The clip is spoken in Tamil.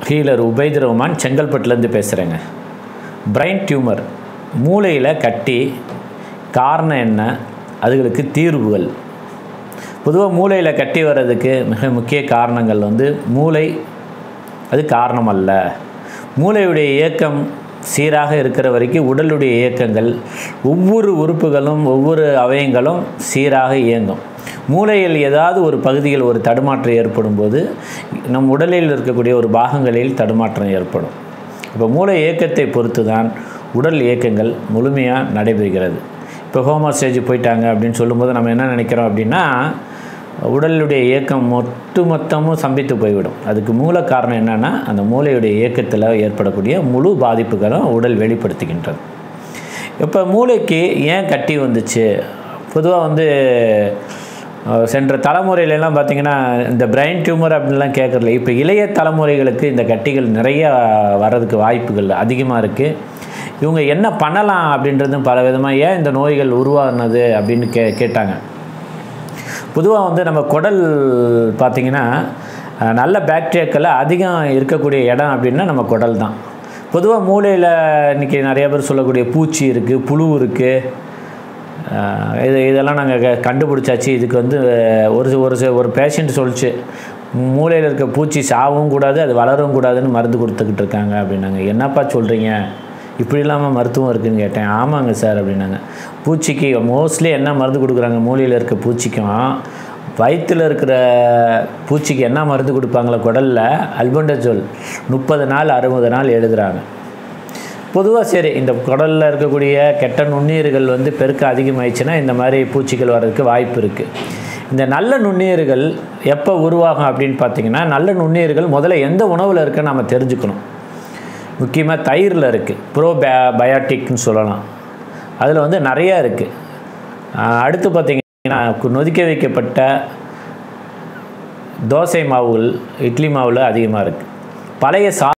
ஹீலர் உபைத் ரஹ்மான் செங்கல்பட்டுலேருந்து பேசுகிறேங்க பிரைன் டியூமர் மூளையில் கட்டி காரணம் என்ன அதுகளுக்கு தீர்வுகள் பொதுவாக மூளையில் கட்டி வர்றதுக்கு மிக முக்கிய காரணங்கள் வந்து மூளை அது காரணம் அல்ல மூளையுடைய இயக்கம் சீராக இருக்கிற வரைக்கும் உடலுடைய இயக்கங்கள் ஒவ்வொரு உறுப்புகளும் ஒவ்வொரு அவயங்களும் சீராக இயங்கும் மூளையில் ஏதாவது ஒரு பகுதியில் ஒரு தடுமாற்றம் ஏற்படும் போது நம் உடலில் இருக்கக்கூடிய ஒரு பாகங்களில் தடுமாற்றம் ஏற்படும் இப்போ மூளை இயக்கத்தை பொறுத்து தான் உடல் இயக்கங்கள் முழுமையாக நடைபெறுகிறது இப்போ ஹோமோ ஸ்டேஜ் போயிட்டாங்க அப்படின்னு சொல்லும்போது நம்ம என்ன நினைக்கிறோம் அப்படின்னா உடலுடைய இயக்கம் ஒட்டு மொத்தமும் சம்பித்து போய்விடும் அதுக்கு மூல காரணம் என்னென்னா அந்த மூளையுடைய இயக்கத்தில் ஏற்படக்கூடிய முழு பாதிப்புகளும் உடல் வெளிப்படுத்துகின்றது இப்போ மூளைக்கு ஏன் கட்டி வந்துச்சு பொதுவாக வந்து அஹ், சென்ற தலைமுறையிலலாம் பார்த்திங்கன்னா இந்த பிரைன் டியூமர் அப்படின்லாம் கேட்குறல இப்போ இளைய தலைமுறைகளுக்கு இந்த கட்டிகள் நிறைய வர்றதுக்கு வாய்ப்புகள் அதிகமாக இருக்குது இவங்க என்ன பண்ணலாம் அப்படின்றதும் பல விதமாக ஏன் இந்த நோய்கள் உருவாகுனது அப்படின்னு கே கேட்டாங்க பொதுவாக வந்து நம்ம குடல் பார்த்திங்கன்னா அஹ், நல்ல பாக்டீரியாக்கள் அதிகம் இருக்கக்கூடிய இடம் அப்படின்னா நம்ம குடல் தான் பொதுவாக மூளையில் இன்றைக்கி நிறைய பேர் சொல்லக்கூடிய பூச்சி இருக்குது புழு இருக்குது இது இதெல்லாம் நாங்கள் கண்டுபிடிச்சாச்சு இதுக்கு வந்து அஹ், ஒரு சி- ஒரு சி- ஒரு பேஷண்ட் சொல்லிச்சு மூளையில் இருக்க பூச்சி சாகவும் கூடாது அது வளரவும் கூடாதுன்னு மருந்து கொடுத்துக்கிட்டு இருக்காங்க அப்படின்னாங்க என்னப்பா சொல்கிறீங்க இப்படி இல்லாமல் மருத்துவம் இருக்குன்னு கேட்டேன் ஆமாங்க சார் அப்படின்னாங்க பூச்சிக்கு மோஸ்ட்லி என்ன மருந்து கொடுக்குறாங்க மூளையில் இருக்க பூச்சிக்கும் வயிற்றில் இருக்கிற பூச்சிக்கு என்ன மருந்து கொடுப்பாங்களோ குடலில் அல்பண்டஜோல் முப்பது நாள் அறுபது நாள் எழுதுகிறாங்க பொதுவாக சரி இந்த குடலில் இருக்கக்கூடிய கெட்ட நுண்ணுயிர்கள் வந்து பெருக்கம் அதிகமாயிடுச்சுன்னா இந்த மாதிரி பூச்சிகள் வர்றதுக்கு வாய்ப்பு இருக்குது இந்த நல்ல நுண்ணுயிர்கள் எப்போ உருவாகும் அப்படின்னு பார்த்தீங்கன்னா நல்ல நுண்ணுயிர்கள் முதல்ல எந்த உணவில் இருக்குன்னு நம்ம தெரிஞ்சுக்கணும் முக்கியமாக தயிரில் இருக்குது ப்ரோ பே பயோட்டிக்னு சொல்லலாம் அதில் வந்து நிறையா இருக்குது அடுத்து பார்த்திங்கன்னா நொதிக்க வைக்கப்பட்ட தோசை மாவுகள் இட்லி மாவில் அதிகமாக இருக்குது பழைய சா